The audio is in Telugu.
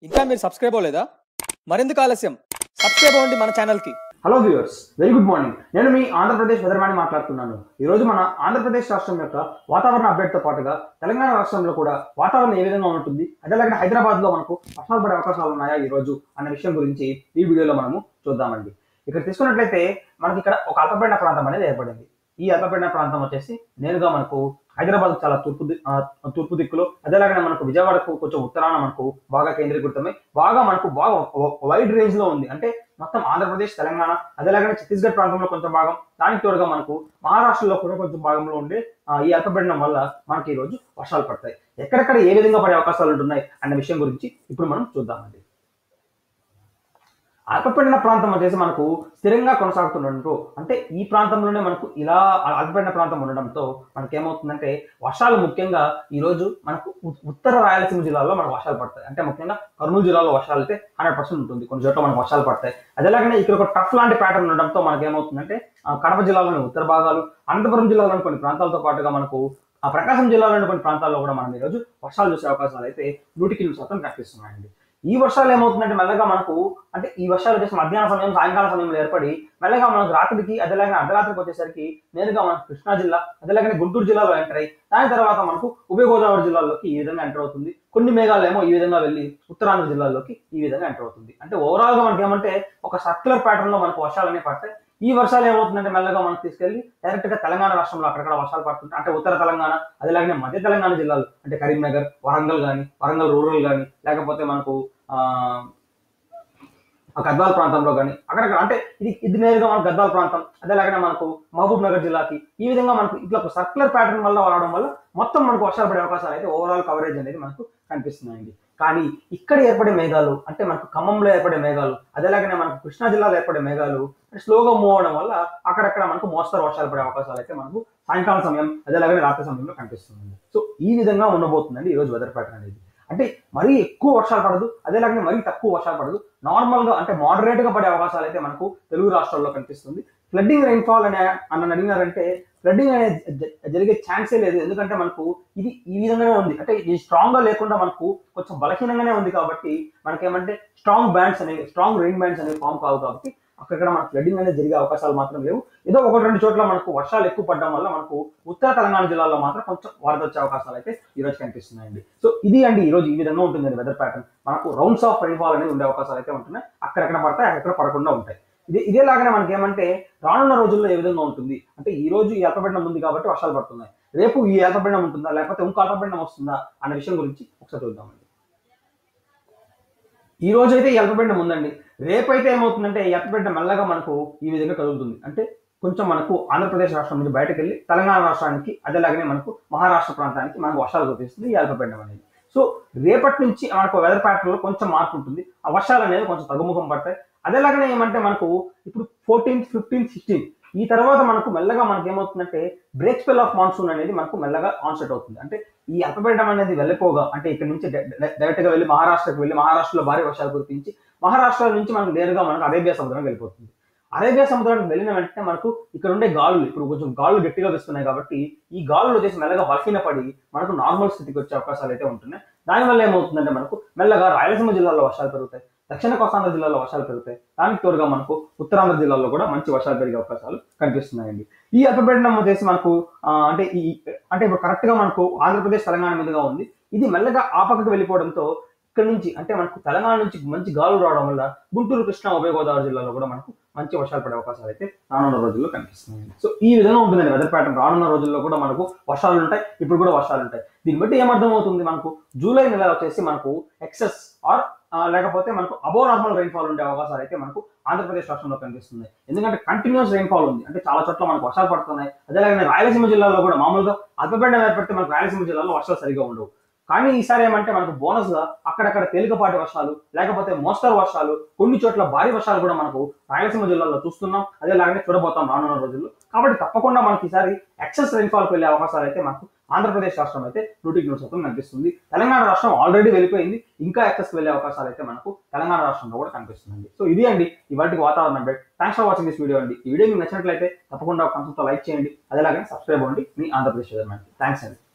ఇంకా మీరు సబ్స్క్రైబ్ అవ్వలేదా మరెందుకు ఆలస్యం సబ్స్క్రైబ్ అవ్వండి మన ఛానల్కి hello viewers very good morning నేను మీ ఆంధ్రప్రదేశ్ వెదర్మాని మాట్లాడుతున్నాను ఈ రోజు మన ఆంధ్రప్రదేశ్ రాష్ట్రం యొక్క వాతావరణ అప్డేట్తో పాటుగా తెలంగాణ రాష్ట్రంలో కూడా వాతావరణం ఏ విధంగా ఉంటుంది అదేలాగే హైదరాబాద్ లో మనకు వర్షాలు పడే అవకాశాలు ఉన్నాయా ఈ రోజు అన్న విషయం గురించి ఈ వీడియోలో మనము చూద్దామండి ఇక్కడ తీసుకున్నట్లయితే మనకి ఇక్కడ ఒక అల్పపీడన ప్రాంతం అనేది ఏర్పడింది ఈ అల్పపీడన ప్రాంతం వచ్చేసి నేరుగా మనకు హైదరాబాద్ చాలా తూర్పు ది- ఆ, తూర్పు దిక్కులో అదేలాగానే మనకు విజయవాడకు కొంచెం ఉత్తరాన మనకు బాగా కేంద్రీకృతమై బాగా మనకు బాగా వైడ్ రేంజ్ లో ఉంది అంటే మొత్తం ఆంధ్రప్రదేశ్ తెలంగాణ అదేలాగానే ఛత్తీస్గఢ్ ప్రాంతంలో కొంచెం భాగం దానికి తోడుగా మనకు మహారాష్ట్రలో కూడా కొంచెం భాగంలో ఉండే ఆ, ఈ అల్పపీడనం వల్ల మనకి ఈ రోజు వర్షాలు పడతాయి ఎక్కడెక్కడ ఏ విధంగా పడే అవకాశాలు ఉంటున్నాయి అన్న విషయం గురించి ఇప్పుడు మనం చూద్దామండి అల్పపీడన ప్రాంతం వచ్చేసి మనకు స్థిరంగా కొనసాగుతుండటంతో అంటే ఈ ప్రాంతంలోనే మనకు ఇలా అల్పపీడన ప్రాంతం ఉండడంతో మనకి ఏమవుతుందంటే వర్షాలు ముఖ్యంగా ఈ రోజు మనకు ఉ- ఉత్తర రాయలసీమ జిల్లాలో మనకు వర్షాలు పడతాయి అంటే ముఖ్యంగా కర్నూలు జిల్లాలో వర్షాలు అయితే హండ్రెడ్ పర్సెంట్ ఉంటుంది కొన్ని చోట్ల మనకు వర్షాలు పడతాయి అదేలాగానే ఇక్కడ ఒక టఫ్ లాంటి ప్యాటర్న్ ఉండడంతో మనకి ఏమవుతుందంటే ఆ, కడప జిల్లాలోని ఉత్తర భాగాలు అనంతపురం జిల్లాలోని కొన్ని ప్రాంతాలతో పాటుగా మనకు ఆ ప్రకాశం జిల్లాలోని కొన్ని ప్రాంతాల్లో కూడా మనం ఈరోజు వర్షాలు చూసే అవకాశాలు అయితే నూటికి నూరు శాతం కనిపిస్తున్నాయండి ఈ వర్షాలు ఏమవుతుందంటే మెల్లగా మనకు అంటే ఈ వర్షాలు వచ్చేసి మధ్యాహ్న సమయం సాయంకాల సమయంలో ఏర్పడి మెల్లగా మనకు రాత్రికి అదేలాగా అర్ధరాత్రికి వచ్చేసరికి నేరుగా మనకు కృష్ణా జిల్లా అదేలాగానే గుంటూరు జిల్లాలో ఎంటర్ అయ్యి దాని తర్వాత మనకు ఉభయ గోదావరి జిల్లాలోకి ఈ విధంగా ఎంటర్ అవుతుంది కొన్ని మేఘాలు ఏమో ఈ విధంగా వెళ్ళి ఉత్తరాంధ్ర జిల్లాలోకి ఈ విధంగా ఎంటర్ అవుతుంది అంటే ఓవరాల్ గా మనకి ఏమంటే ఒక సర్క్యులర్ ప్యాటర్న్ లో మనకు వర్షాలు అనేవి పడతాయి ఈ వర్షాలు ఏమవుతుందంటే మెల్లగా మనకు తీసుకెళ్లి డైరెక్ట్ గా తెలంగాణ రాష్ట్రంలో అక్కడక్కడ వర్షాలు పడుతుంటాయి అంటే ఉత్తర తెలంగాణ అదేలాగానే మధ్య తెలంగాణ జిల్లాలు అంటే కరీంనగర్ వరంగల్ కానీ వరంగల్ రూరల్ కానీ లేకపోతే మనకు ఆ ఆ గద్వాల ప్రాంతంలో కానీ అక్కడక్కడ అంటే ఇది ఇది నేరుగా మన గద్వాల ప్రాంతం అదేలాగానే మనకు మహబూబ్ నగర్ జిల్లాకి ఈ విధంగా మనకు ఇట్లా ఒక సర్క్యులర్ ప్యాటర్న్ వల్ల రావడం వల్ల మొత్తం మనకు వర్షాలు పడే అవకాశాలు అయితే ఓవరాల్ కవరేజ్ అనేది మనకు కనిపిస్తున్నాయండి కానీ ఇక్కడ ఏర్పడే మేఘాలు అంటే మనకు ఖమ్మంలో ఏర్పడే మేఘాలు అదేలాగానే మనకు కృష్ణా జిల్లాలో ఏర్పడే మేఘాలు అంటే స్లోగా మూవ్ అవడం వల్ల అక్కడక్కడ మనకు మోస్తరు వర్షాలు పడే అవకాశాలు అయితే మనకు సాయంకాలం సమయం అదేలాగానే రాత్రి సమయంలో కనిపిస్తుంది సో ఈ విధంగా ఉండబోతుందండి ఈ రోజు వెదర్ ప్యాటర్న్ అనేది అంటే మరీ ఎక్కువ వర్షాలు పడదు అదేలాగానే మరీ తక్కువ వర్షాలు పడదు నార్మల్ గా అంటే మోడరేట్ గా పడే అవకాశాలు అయితే మనకు తెలుగు రాష్ట్రాల్లో కనిపిస్తుంది ఫ్లడ్డింగ్ రైన్ఫాల్ అనే అని అడిగినారంటే ఫ్లడ్డింగ్ అనేది జ- జరిగే ఛాన్సే లేదు ఎందుకంటే మనకు ఇది ఈ విధంగానే ఉంది అంటే ఇది స్ట్రాంగ్ గా లేకుండా మనకు కొంచెం బలహీనంగానే ఉంది కాబట్టి మనకేమంటే స్ట్రాంగ్ బ్యాండ్స్ అనేవి స్ట్రాంగ్ రెయిన్ బ్యాండ్స్ అనేవి ఫామ్ కావు కాబట్టి అక్కడ మనకు ఫ్లడ్డింగ్ అనేది జరిగే అవకాశాలు మాత్రం లేవు ఏదో ఒకటి రెండు చోట్ల మనకు వర్షాలు ఎక్కువ పడడం వల్ల మనకు ఉత్తర తెలంగాణ జిల్లాలో మాత్రం కొంచెం వరద వచ్చే అవకాశాలు అయితే ఈ రోజు కనిపిస్తున్నాయండి సో ఇది అండి ఈ రోజు ఈ విధంగా ఉంటుంది వెదర్ ప్యాటర్న్ మనకు రౌండ్స్ ఆఫ్ రైన్ఫాల్ అనేది ఉండే అవకాశాలు అయితే ఉంటున్నాయి అక్కడెక్కడ పడతాయి అక్కడ పడకుండా ఉంటాయి ఇది ఇదేలాగానే మనకి ఏమంటే రానున్న రోజుల్లో ఏ విధంగా ఉంటుంది అంటే ఈ రోజు ఈ అల్పపీడనం ఉంది కాబట్టి వర్షాలు పడుతున్నాయి రేపు ఈ అల్పపీడనం ఉంటుందా లేకపోతే ఇంకో అల్పపీడనం వస్తుందా అన్న విషయం గురించి ఒకసారి చూద్దామండి ఈ రోజు అయితే ఈ అల్పపీడనం ఉందండి రేపైతే ఏమవుతుందంటే ఈ అల్పపీడనం మెల్లగా మనకు ఈ విధంగా కదులుతుంది అంటే కొంచెం మనకు ఆంధ్రప్రదేశ్ రాష్ట్రం నుంచి బయటకు వెళ్ళి తెలంగాణ రాష్ట్రానికి అదేలాగానే మనకు మహారాష్ట్ర ప్రాంతానికి మనకు వర్షాలు కురిపిస్తుంది ఈ అల్పపీడనం అనేది సో రేపటి నుంచి మనకు వెదర్ ప్యాటర్న్ లో కొంచెం మార్పు ఉంటుంది ఆ వర్షాలు అనేవి కొంచెం తగ్గుముఖం పడతాయి అదేలాగానే ఏమంటే మనకు ఇప్పుడు ఫోర్టీన్త్ ఫిఫ్టీన్త్ సిక్స్టీన్త్ ఈ తర్వాత మనకు మెల్లగా మనకి ఏమవుతుందంటే బ్రేక్ స్పెల్ ఆఫ్ మాన్సూన్ అనేది మనకు మెల్లగా ఆన్సెట్ అవుతుంది అంటే ఈ అల్పపీడనం అనేది వెళ్ళిపోగా అంటే ఇక్కడ నుంచి డైరెక్ట్ గా వెళ్ళి మహారాష్ట్రకు వెళ్ళి మహారాష్ట్రలో భారీ వర్షాలు కురిపించి మహారాష్ట్ర నుంచి మనకు నేరుగా మనకు అరేబియా సముద్రం వెళ్ళిపోతుంది అరేబియా సముద్రానికి వెళ్ళిన వెంటనే మనకు ఇక్కడ ఉండే గాలులు ఇప్పుడు కొంచెం గాలులు గట్టిగా వస్తున్నాయి కాబట్టి ఈ గాలులు వచ్చేసి మెల్లగా బలహీనపడి మనకు నార్మల్ స్థితికి వచ్చే అవకాశాలు అయితే ఉంటున్నాయి దానివల్ల ఏమవుతుందంటే మనకు మెల్లగా రాయలసీమ జిల్లాలో వర్షాలు పెరుగుతాయి దక్షిణ కోస్తాంధ్ర జిల్లాలో వర్షాలు పెరుగుతాయి దానికి తోడుగా మనకు ఉత్తరాంధ్ర జిల్లాలో కూడా మంచి వర్షాలు పెరిగే అవకాశాలు కనిపిస్తున్నాయండి ఈ అల్పపీడనం వచ్చేసి మనకు ఆ, అంటే ఈ అంటే ఇప్పుడు కరెక్ట్ గా మనకు ఆంధ్రప్రదేశ్ తెలంగాణ మీదుగా ఉంది ఇది మెల్లగా ఆ పక్కకు వెళ్ళిపోవడంతో ఇక్కడ నుంచి అంటే మనకు తెలంగాణ నుంచి మంచి గాలులు రావడం వల్ల గుంటూరు కృష్ణా ఉభయ గోదావరి జిల్లాలో కూడా మనకు మంచి వర్షాలు పడే అవకాశాలు అయితే రానున్న రోజుల్లో కనిపిస్తున్నాయి సో ఈ విధంగా ఉంటుందండి వెదర్ ప్యాటర్న్ రానున్న రోజుల్లో కూడా మనకు వర్షాలు ఉంటాయి ఇప్పుడు కూడా వర్షాలు ఉంటాయి దీన్ని బట్టి ఏమర్థం అవుతుంది మనకు జూలై నెల వచ్చేసి మనకు ఎక్సెస్ ఆర్ లేకపోతే మనకు అబో నార్మల్ రైన్ఫాల్ ఉండే అవకాశాలు అయితే మనకు ఆంధ్రప్రదేశ్ రాష్ట్రంలో కనిపిస్తుంది ఎందుకంటే కంటిన్యూస్ రైన్ఫాల్ ఉంది అంటే చాలా చోట్ల మనకు వర్షాలు పడుతున్నాయి అదేలాగే రాయలసీమ జిల్లాలో కూడా మామూలుగా అల్పపీడనం ఏర్పడితే మనకు రాయలసీమ జిల్లాలో వర్షాలు సరిగా ఉండవు కానీ ఈసారి ఏమంటే మనకు బోనస్ గా అక్కడక్కడ తేలికపాటి వర్షాలు లేకపోతే మోస్తరు వర్షాలు కొన్ని చోట్ల భారీ వర్షాలు కూడా మనకు రాయలసీమ జిల్లాలో చూస్తున్నాం అదేలాగానే చూడబోతాం రానున్న రోజుల్లో కాబట్టి తప్పకుండా మనకి ఈసారి ఎక్సెస్ రైన్ఫాల్ వెళ్ళే అవకాశాలు అయితే మనకు ఆంధ్రప్రదేశ్ రాష్ట్రం అయితే నూటికి నూరు శాతం కనిపిస్తుంది తెలంగాణ రాష్ట్రం ఆల్రెడీ వెళ్ళిపోయింది ఇంకా ఎక్సెస్ వెళ్ళే అవకాశాలు అయితే మనకు తెలంగాణ రాష్ట్రంలో కూడా కనిపిస్తుంది సో ఇది అండి ఇవాటికి వాతావరణ update thanks for watching this video అండి ఈ వీడియో మీకు నచ్చినట్లయితే తప్పకుండా ఒక లైక్ చేయండి అదేలాగే సబ్స్క్రైబ్ అవ్వండి మీ ఆంధ్రప్రదేశ్ థ్యాంక్స్ అండి